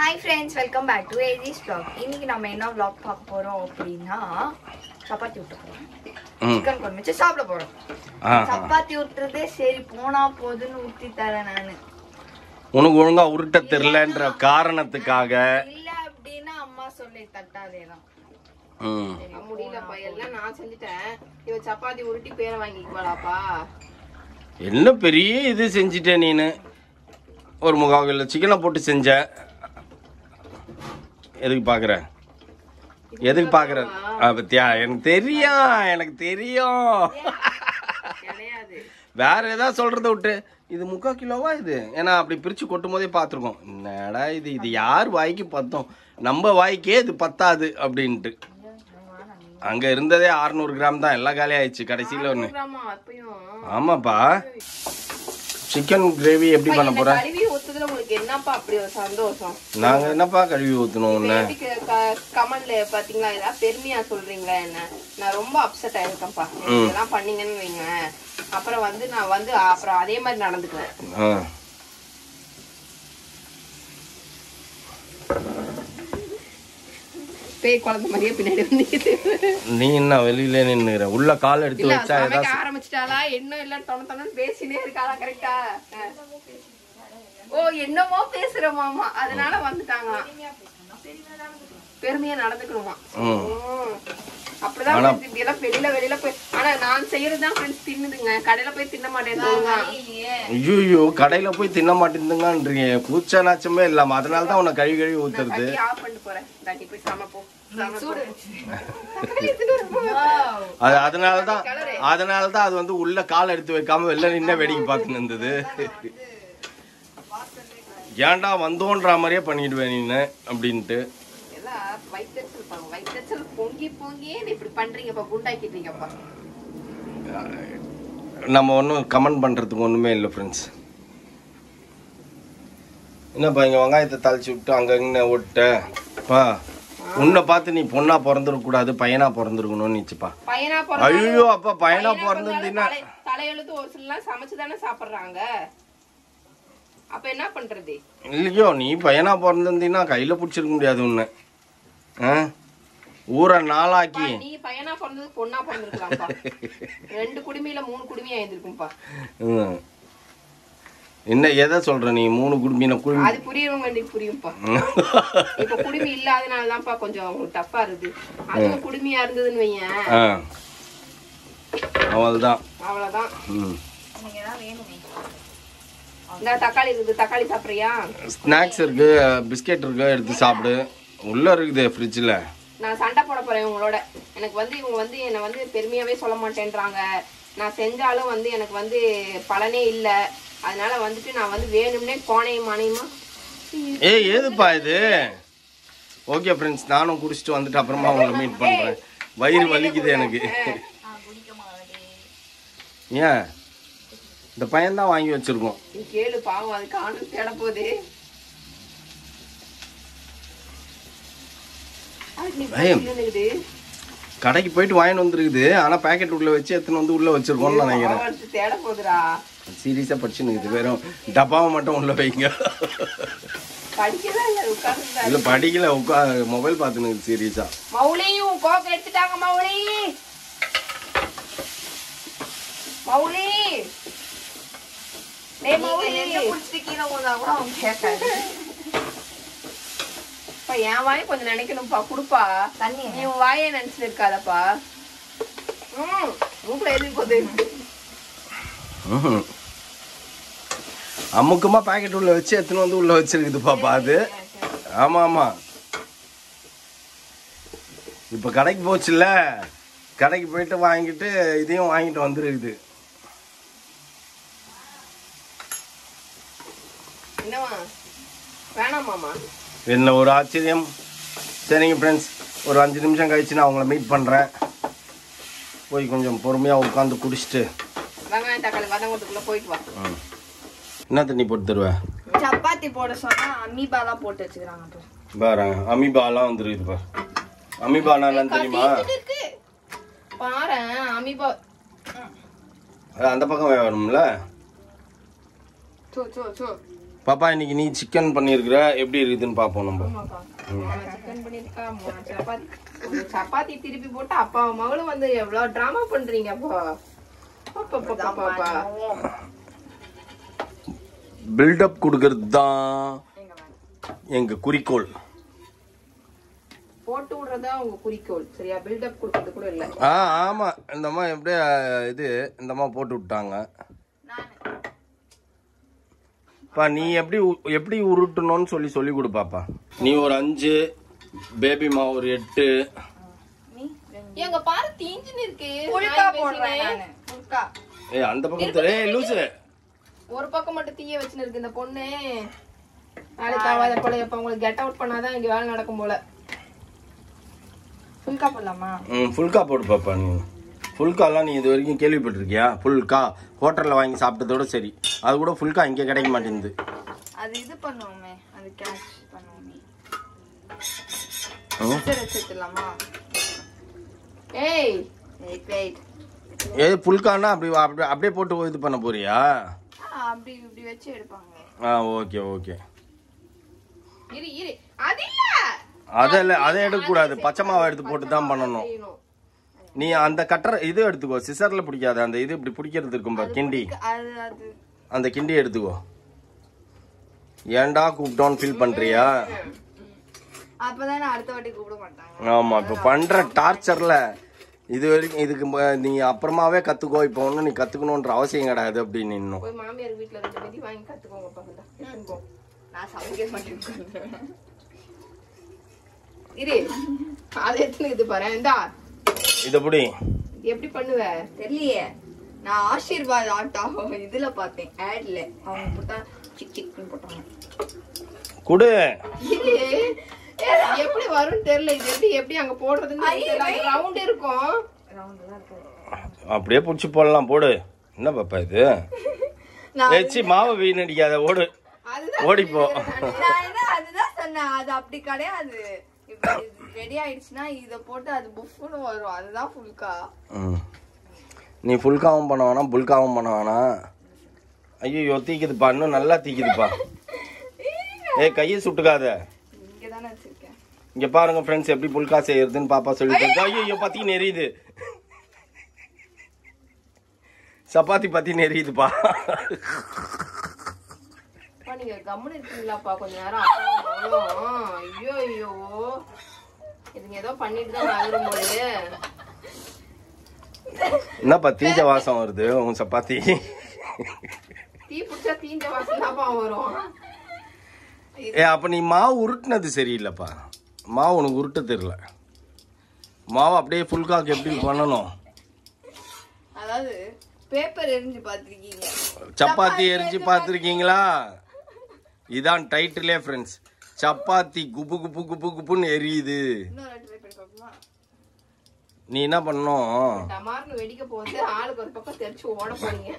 Hi friends welcome back to ஏஜிஸ் vlog இன்னைக்கு நம்ம என்ன vlog பார்க்க போறோம் அப்படின்னா சப்பாத்தி விட்டு போறோம் ம் சிக்கன் குழம்பு வச்சு சாப்பிட போறோம் ஆ சப்பாத்தி விட்டுறதே சரி போனா போதுன்னு ஊத்தி தரேன் நானு உனக்கு ஒழுங்கா உருட்ட தெரிலன்ற காரணத்துக்காக இல்ல அப்படின்னா அம்மா சொல்லி தட்டாதேதான் ம் முடியலப்பா எல்லாம் நான் செஞ்சுட்டேன் இவ சப்பாத்தி உருட்டி பேரை வாங்கிக்குவாளாப்பா என்ன பெரிய இது செஞ்சிட்ட நீனு ஒரு முக்கால் கிலோ சிக்கனை போட்டு செஞ்ச எதுக்கு பாக்குற எதுக்கு பாக்குற ஆ, பத்தியா எனக்கு தெரியும் எனக்கு தெரியும் கிடையாது வேற ஏதாவது சொல்றத விட்டு இது முக்கால் கிலோவா இது ஏன்னா அப்படி பிரிச்சு கொட்டும் போதே பார்த்துருக்கோம் என்னடா இது இது யார் வாய்க்கு பத்தோம் நம்ம வாய்க்கே இது பத்தாது அப்படின்ட்டு அங்க இருந்ததே 600 கிராம் தான் எல்லாம் காலி ஆயிடுச்சு கடைசியில ஒன்று கிராமா அப்பயும் ஆமாப்பா சிக்கன் கிரேவி எப்படி பண்ண போற கழுவி ஊத்துதுல உங்களுக்கு என்னப்பா அப்படி ஒரு சந்தோஷம் நாங்க என்னப்பா கழுவி ஊத்தணும் இப்ப உன்னை எப்படி க- க- கமெண்ட்ல பாத்தீங்களா ஏதாவது பெருமையா சொல்றீங்களா என்ன நான் ரொம்ப அப்செட் ஆயிருக்கேன்ப்பா நீங்க இதெல்லாம் பண்ணீங்கன்னு வைங்க அப்புறம் வந்து நான் வந்து அப்புறம் அதே மாதிரி நடந்துக்குவேன் ஆ. பேய் குழந்தை மாதிரியே பின்னாடி வந்து நீ என்ன வெளியில நின்னுற உள்ள கால் எடுத்து இல்ல வச்சா சமைக்க ஏதாவது ஆரம்பிச்சிட்டாளா என்ன இல்ல தொண தொணன்னு பேசினே இருக்காளா கரெக்டா ஓ என்னமோ பேசுற மாமா அதனால வந்துட்டாங்களாம் பெருமையா நடந்துக்கணுமா ம். ம். அப்படிதான் friends இப்படி எல்லாம் வெளியில வெளியில போய் ஆனா நான் செய்யறதுதான் ஃப்ரெண்ட்ஸ் தின்னுதுங்க கடையில போய் தின்ன மாட்டேன் சொல்லுங்க ஐயோ கடையில போய் தின்ன மாட்டேங்குதுங்கன்றீங்க கூச்ச நாச்சமே இல்லாம அதனால தான் உன்னை கழுவி கழுவி ஊத்துறது கட்டி ஆஃப் பண்ணிட்டு போறேன் தாட்டி போய் சமைப்போம் அது அதனால தான் அதனால தான் அது வந்து உள்ள கால் எடுத்து வைக்காம வெளில நின்ன வேடிக்கை பார்த்துன்னு இருந்தது ஏன்டா வந்தோன்ற மாதிரியே பண்ணிடுவேன் நீனு அப்படின்ட்டு எல்லாம் வயிற்றுச்சல் பாருங்க வயிற்றுச்சல் பொங்கி பொங்கியே நீ இப்படி பண்றீங்கப்பா குண்டாக்கிட்டீங்கப்பா நம்ம ஒன்றும் கமெண்ட் பண்ணுறதுக்கு ஒன்றுமே இல்லை ஃப்ரெண்ட்ஸ் என்னப்பா இங்கே வெங்காயத்தை தாளிச்சு விட்டு அங்கே இங்கே விட்டப்பா உன்னை பார்த்து நீ பொண்ணா பிறந்திருக்க கூடாது பையனா பிறந்திருக்கணும்னு நிச்சுப்பா பையனா ஐயோ அப்பா பையனா பையனா பிறந்திருந்தீங்கன்னா பிறந்தாலும் தலை- தலையெழுத்து ஒரு சிலலாம் சமைச்சு தானே சாப்பிடுறாங்க அப்ப என்ன பண்றது இல்லையோ நீ பையனா பிறந்திருந்தீங்கன்னா கையில் பிடிச்சிருக்க முடியாது உன்னை ஆ ஊரை நாளாக்கி நீ பையனா பிறந்தது பொண்ணா பிறந்திருக்கலாம்ப்பா ரெண்டு குடுமையில மூணு குடுமையா இருந்திருக்கும்பா ம். என்ன எதை சொல்ற நீ மூணு குடும்பின குடும்பி அது புரியறவங்க வேண்டியது புரியும்ப்பா இப்ப குடுமி இல்லாதனாலதான்ப்பா கொஞ்சம் அவங்களுக்கு டஃப்பா இருக்குது அதுவும் குடுமையா இருந்ததுன்னு வையேன் ஆ அவள்தான் அவ்வளவுதான் ம் எனக்கு ஏதாவது வேணுமே இந்த தக்காளி இருக்குது தக்காளி சாப்பிடுறியா ஸ்நாக்ஸ் இருக்கு பிஸ்கெட் இருக்கு எடுத்து சாப்பிடு உள்ள இருக்குது ஃப்ரிட்ஜில் நான் சண்டை போட போறேன் இவங்களோட எனக்கு வந்து இவங்க வந்து என்னை வந்து பெருமையாவே சொல்ல மாட்டேன்றாங்க நான் செஞ்சாலும் வந்து எனக்கு வந்து பலனே இல்லை அதனால வந்துட்டு நான் வந்து வேணும்னே கோணையும் மானையுமா ஏய் ஏதுப்பா இது ஓகே ஃப்ரெண்ட்ஸ் நானும் குடிச்சிட்டு வந்துட்டு அப்புறமா உங்களை மீட் பண்றேன் வயிறு வலிக்குது எனக்கு ஏன் இந்த பையன் தான் வாங்கி வச்சிருக்கோம் நீ கேளு பாவம் அது காணும் தேட போகுது அதுக்கு நீ பயம். இருக்குது கடைக்கு போயிட்டு வாங்கிட்டு வந்துருக்குது ஆனா பேக்கெட் உள்ள வச்சு எடுத்துன்னு வந்து உள்ள வச்சிருக்கோம்னு நினைக்கிறேன் பாவம் அது தேட போகுதுடா சீரியஸா படிச்சுன்னு இருக்குது வெறும் டப்பாவை மட்டும் உள்ள வைங்க படிக்கதான் இல்லை உட்கார்ந்து இல்ல படிக்கல உட்கா மொபைல் பார்த்துன்னு சீரியஸா மௌலியும் கோக்க எடுத்துட்டாங்க மௌலி மௌலி டேய் மௌலி என்ன குடிச்சிட்டு கீழே போதா கூட அவங்க கேட்காது அப்பா, என் வாயை கொஞ்சம் நினைக்கணும்ப்பா குடுப்பா தண்ணி நீ உன் வாயை நினைச்சுட்டு இருக்காதப்பா ம் மூக்குல எழுதி போகுது ம்ஹும். அமுக்கமா பாக்கெட் உள்ள வச்சு எடுத்துன்னு வந்து உள்ள வச்சிருக்குது பாப்பா அது ஆமா ஆமா இப்ப கடைக்கு போச்சுல்ல கடைக்கு போயிட்டு வாங்கிட்டு இதையும் வாங்கிட்டு வந்துருக்குது என்னவா வேணாமாமா என்ன ஒரு ஆச்சரியம் சரிங்க ஃப்ரெண்ட்ஸ் ஒரு அஞ்சு நிமிஷம் கழிச்சு நான் உங்களை மீட் பண்றேன் போய் கொஞ்சம் பொறுமையா உட்காந்து குடிச்சிட்டு வெங்காயம் தக்காளி வதங்கத்துக்குள்ள போயிட்டு வா ம். என்ன தண்ணி போட்டு தருவேன் சப்பாத்தி போட சொன்னா அமீபாலாம் போட்டு வச்சுக்கிறாங்க பாரு. பாரு அமீபாலாம் வந்துருக்குது பாரு அமீபானா என்னன்னு தெரியுமா இருக்கு பாரு அமீபா அது அந்த பக்கம் வேணும்ல சோ சோ சோ பாப்பா இன்னைக்கு நீ சிக்கன் பண்ணியிருக்கிற எப்படி இருக்குதுன்னு பார்ப்போம் நம்ம ஆமாப்பா சிக்கன் பண்ணிருக்கா மூணு சப்பாத்தி ஒரு சப்பாத்தி திருப்பி போட்டு அப்பா மகளும் வந்து எவ்வளவு டிராமா பண்றீங்க அப்பா அப்பா, அப்பா, அப்பா, அப்பா. பில்டப் கொடுக்கறது தான் எங்க குறிக்கோள் போட்டு விடுறதா உங்க குறிக்கோள் சரியா பில்டப் கொடுக்கறது கூட இல்ல ஆ ஆமா இந்த அம்மா எப்படியே இது இந்த அம்மா போட்டு விட்டாங்க பா நீ எப்படி உ- எப்படி உருட்டணும்னு சொல்லி சொல்லி கொடு பாப்பா நீ ஒரு அஞ்சு பேபிமா ஒரு எட்டு எங்க பாரு தீஞ்சுன்னு இருக்கு புல்கா நான் போடுறேன் பேசினேன். நானு புல்கா ஏ அந்த பக்கத்துல ஏய் லூசு ஒரு பக்கம் மட்டும் தீய வச்சுன்னு இருக்கு இந்த பொண்ணு நாளைக்கு ஆகாத போல எப்ப உங்களுக்கு கெட் அவுட் பண்ணாதான் இங்க வேலை நடக்கும் போல புல்கா போடலாமா ம் ஃபுல்கா போடு பாப்பா நீ ஃபுல்காலாம் நீ இது வரைக்கும் கேள்விப்பட்டிருக்கியா ஃபுல்கா ஹோட்டலில் வாங்கி சாப்பிட்டதோட சரி அது கூட ஃபுல்கா இங்கே கிடைக்க மாட்டேங்குது அது இது பண்ணுவோமே அது கேஷ் பண்ணுவோமே ம். சிஸ்டர் வச்சுக்கலாமா ஏய் வெயிட் வெயிட் ஏ ஃபுல்கானா அப்படி அப்படி அப்படியே போட்டு இது பண்ண போறியா அப்படி இப்படி வச்சு எடுப்பாங்க ஆ ஓகே ஓகே இரு இரு அது இல்ல அதில் அதை எடுக்கக்கூடாது பச்சை மாவை எடுத்து போட்டு தான் பண்ணணும் செய்யணும். நீ அந்த கட்டரை இது எடுத்துக்கோ சிசரில் பிடிக்காத அந்த இது இப்படி பிடிக்கிறது இருக்கும் பாரு கிண்டி அது அது அந்த கிண்டி எடுத்துக்கோ ஏன்டா கூப்பிட்டோன்னு ஃபீல் பண்றியா அப்பதானே அடுத்த வாட்டி கூப்பிட மாட்டாங்க ஆமா இப்போ பண்ற டார்ச்சர்ல இது வரைக்கும் இதுக்கு ம- நீ அப்புறமாவே கத்துக்கோ இப்போ ஒன்றும் நீ கத்துக்கணுன்ற அவசியம் கிடையாது அப்படின்னு இன்னும் போய் மாமியார் வீட்டுல ரெண்டு மிதி வாங்கி கத்துக்கோங்க பக்கத்துல எடுத்துக்கோ. நான் சமைக்க மாட்டேன் இரு அதை எடுத்துன்னு இது பாரு இந்தா இது எப்படி எப்படி பண்ணுவ தெரியலையே நான் ஆசீர்வாத் ஆட்டா இதுல பார்த்தேன் ஆட்ல அவங்க போட்டா சிக் சிக்னு போட்டாங்க குடு இரு எப்படி வரும்னு தெரியல இது எப்படி எப்படி அங்க போடுறதுன்னு ரவுண்ட் இருக்கும் ரவுண்ட்லாம் இருக்காது அப்படியே பிடிச்சி போடலாம் போடு என்ன பாப்பா இது நான் ஏச்சி மாவை வீணடிக்காத ஓடு அதுதான் ஓடிப்போ நான் என்ன அதுதான் சொன்னேன் அது அப்படி கிடையாது ரெடி ஆயிடுச்சுன்னா இத போட்டு அது புஃப்னு வரும் அதுதான் ஃபுல்கா ம். நீ ஃபுல்காவும் பண்ண வேணாம் புல்காவும் பண்ண வேணாம் ஐயோ தீக்குதுப்பா இன்னும் நல்லா தீக்குதுப்பா ஏய் கையை சுட்டுக்காத இங்க தானே வச்சிருக்கேன் இங்க பாருங்க ஃப்ரெண்ட்ஸ் எப்படி புல்கா செய்யறதுன்னு பாப்பா சொல்லிட்டு ஐயோ பத்தி நெறியுது சப்பாத்தி பத்தி நெறியுதுப்பா அப்பா, நீங்க கம்முன்னு இருக்கீங்களாப்பா கொஞ்ச நேரம் அப்பாவும் ஐயோ ஐயோ இதுங்க ஏதோ பண்ணிட்டு தான் நகரும் போது என்னப்பா தீஞ்ச வாசம் வருது உங்க சப்பாத்தி தீ பிடிச்சா தீஞ்ச வாசம் தான்ப்பா வரும் ஏ அப்ப நீ மாவு உருட்டுனது சரியில்லைப்பா மாவு உனக்கு உருட்ட தெரியல மாவு அப்படியே ஃபுல்காக்கு எப்படி பண்ணணும் அதாவது பேப்பர் எரிஞ்சு பார்த்திருக்கீங்க சப்பாத்தி எரிஞ்சு பார்த்துருக்கீங்களா இதான் டைட்டிலே ஃப்ரெண்ட்ஸ் சப்பாத்தி குபு குபு குபு குபுன்னு எரியுது இன்னொரு ட்ரை பண்ணி பார்ப்போமா நீ என்ன பண்ணணும் டமார்னு வெடிக்க போகுது ஆளுக்கு ஒரு பக்கம் தெரிச்சு ஓட போறீங்க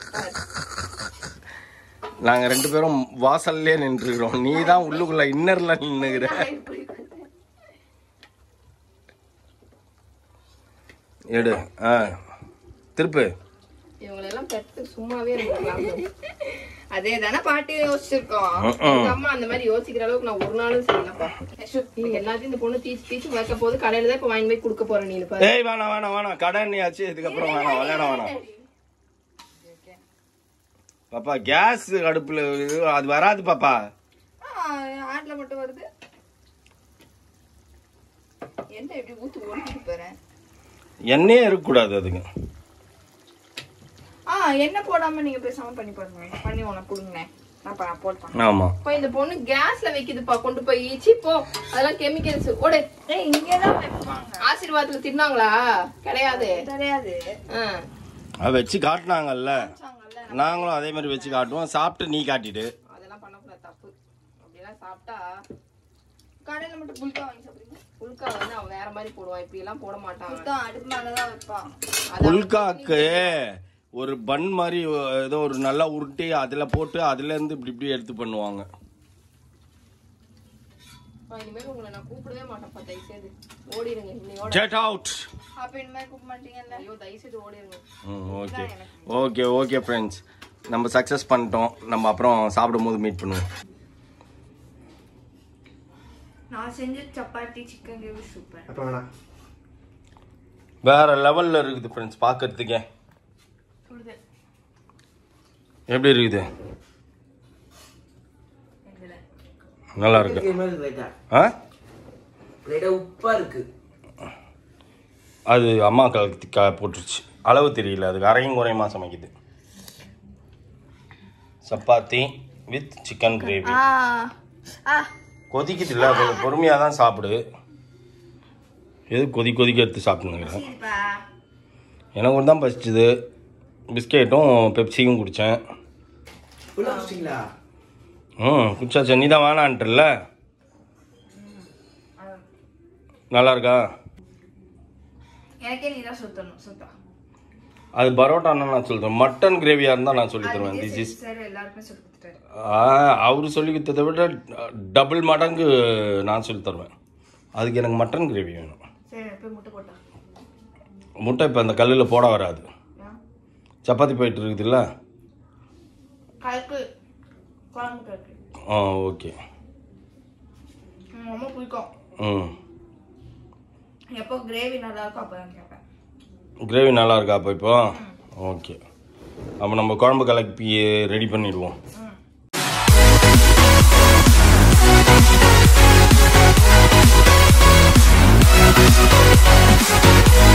நாங்க ரெண்டு பேரும் வாசல்லே நின்றுக்கிறோம் நீ தான் உள்ளுக்குள்ள இன்னர்ல நின்னுகிற எடு ஆ திருப்பு இவங்களெல்லாம் பெற்று சும்மாவே இருக்கலாம் அதே தானே பாட்டி யோசிச்சிருக்கோம் ம்ம். அம்மா அந்த மாதிரி யோசிக்கிற அளவுக்கு நான் ஒரு நாளும் செய்யலப்பா நீ எல்லாத்தையும் இந்த பொண்ணு தீச்சு தீச்சு வைக்க போது கடையில தான் இப்ப வாங்கி போய் கொடுக்க போறேன் நீ பாரு ஏய் வேணாம் வேணாம் வேணாம் கடன்னியாச்சு இதுக்கப்புறம் வேணாம் விளையாட வேணாம் பாப்பா கேஸ் அடுப்புல அது வராது பாப்பா ஆட்ல மட்டும் வருது என்ன எப்படி ஊத்து ஓடிட்டு போறேன் எண்ணெயே இருக்கக்கூடாது அதுக்கு ஆ என்ன போடாம நீங்க பேசாம பண்ணி பாருங்க பண்ணி உனக்கு கொடுங்க நான் ப- போட்டு ஆமா இப்ப இந்த பொண்ணு கேஸ்ல வைக்குதுப்பா கொண்டு போய் சி போ அதெல்லாம் கெமிக்கல்ஸ் ஓடு ஏய் இங்கதான் வைப்பாங்க ஆசீர்வாதத்துல தின்னாங்களா கிடையாது தெரியாது ஆ. அது வச்சு காட்டினாங்கல்ல வச்சாங்கல்ல. நாங்களும் அதே மாதிரி வச்சு காட்டுவோம் சாப்பிட்டு நீ காட்டிடு அதெல்லாம் பண்ணக்கூடாது தப்பு அப்படியெல்லாம் சாப்பிட்டா கடையில மட்டும் புல்கா வாங்கி சாப்பிடுங்க புல்கா வந்து அவன் வேற மாதிரி போடுவான் இப்படி எல்லாம் போட மாட்டான் அவன். புல்கா அடுப்பு மேலதான் வைப்பான் புல்காக்கு ஒரு பன் மாதிரி ஏதோ ஒரு நல்லா உருட்டி அதுல போட்டு அதுல இருந்து இப்படி இப்படி எடுத்து பண்ணுவாங்க அப்பா, இனிமேல் உங்களை நான் கூப்பிடவே மாட்டேன்ப்பா தயவு செய்து ஓடிடுங்க இன்னையோட கெட் அவுட் அப்ப இனிமே கூப்பிட மாட்டீங்கல்ல ஐயோ தயவு செய்து ஓடிடுங்க ஓகே ஓகே ஓகே ஃப்ரெண்ட்ஸ் நம்ம சக்ஸஸ் பண்ணிட்டோம் நம்ம அப்புறம் சாப்பிடும் போது மீட் பண்ணுவோம் நான் செஞ்ச சப்பாத்தி சிக்கன் கிரேவி சூப்பர் அப்போ வேணாம் வேற லெவல்ல இருக்குது ஃப்ரெண்ட்ஸ் பார்க்கறதுக்கே சுடுது எப்படி இருக்குது நல்லா இருக்கு லைட்டா ஆ லைட்டா உப்பா இருக்கு அது அம்மா கலக்கி க போட்டுருச்சு அளவு தெரியல அதுக்கு அரையும் குறையுமா சமைக்குது சப்பாத்தி வித் சிக்கன் கிரேவி ஆ ஆ கொதிக்குது இல்லை கொஞ்சம் பொறுமையாக தான் சாப்பிடு எது கொதி கொதிக்க எடுத்து சாப்பிடுங்கிறேன் சரிப்பா எனக்கு ஒரு தான் பசிச்சுது பிஸ்கெட்டும் பெப்சியும் குடித்தேன் ஃபுல்லாக வச்சிங்களா ம் குடிச்சாச்சு நீ தான் வேணான்ட்டுல நல்லா இருக்கா எனக்கே நீ தான் சுத்தணும் சுத்தா அது பரோட்டான்னு நான் சொல்கிறேன் மட்டன் கிரேவியாக இருந்தால் நான் சொல்லி தருவேன் திஸ் இஸ் சார் எல்லாருக்குமே சொல்லி கொடுத்துட்டாரு அவர் சொல்லி கொடுத்ததை விட டபுள் மடங்கு நான் சொல்லி தருவேன் அதுக்கு எனக்கு மட்டன் கிரேவி வேணும் சரி போய் முட்டை போட்டா முட்டை இப்போ அந்த கல்லில் போட வராது ஏன்? சப்பாத்தி போயிட்டு இருக்குதுல்ல கலக்கு குழம்பு கலக்கு ஆ ஓகே ம், ரொம்ப பிடிக்கும் ம் எப்போ கிரேவி நல்லா இருக்கும் அப்போ தான் கேட்பேன் கிரேவி நல்லா இருக்கா அப்போ இப்போ ஓகே அப்போ நம்ம குழம்பு கலக்கி ரெடி பண்ணிடுவோம் ம்